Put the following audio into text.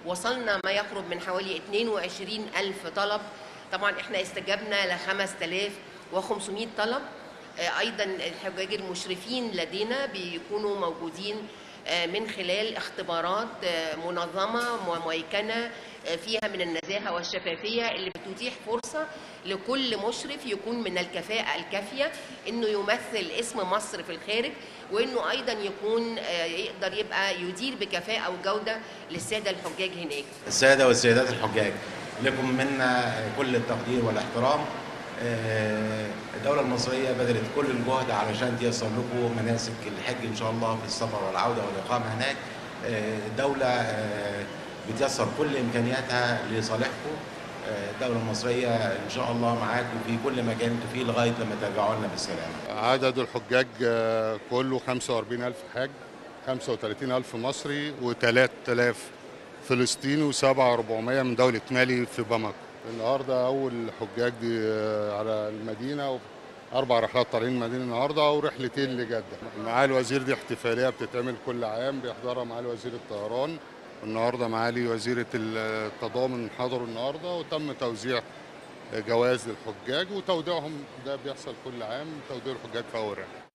وصلنا ما يقرب من حوالي 22 ألف طلب طبعا احنا استجبنا ل 5500 طلب آه، ايضا الحجاج المشرفين لدينا بيكونوا موجودين آه، من خلال اختبارات آه، منظمه وميكنه آه، فيها من النزاهه والشفافيه اللي بتتيح فرصه لكل مشرف يكون من الكفاءه الكافيه انه يمثل اسم مصر في الخارج وانه ايضا يكون آه، يقدر يبقى يدير بكفاءه وجوده للساده الحجاج هناك السادة والسيدات الحجاج لكم منا كل التقدير والاحترام آه، الدولة المصرية بذلت كل الجهد علشان تيسر لكم مناسك الحج إن شاء الله في السفر والعودة والإقامة هناك آه، الدولة آه، بتيسر كل إمكانياتها لصالحكم آه، الدولة المصرية إن شاء الله معاكم في كل مكان انتوا فيه لغاية لما ترجعوا لنا بالسلامة عدد الحجاج آه، كله 45 ألف حاج 35 ألف مصري و3000 فلسطيني و7400 من دولة مالي في باماكو النهاردة أول حجاج آه، على المدينة أربع رحلات طالعين المدينة النهاردة ورحلتين لجدة معالي الوزير دي احتفالية بتتعمل كل عام بيحضرها معالي وزير الطيران النهارده معالي وزيرة التضامن حضروا النهارده وتم توزيع جوائز للحجاج وتوديعهم ده بيحصل كل عام توديع الحجاج في أول رحلة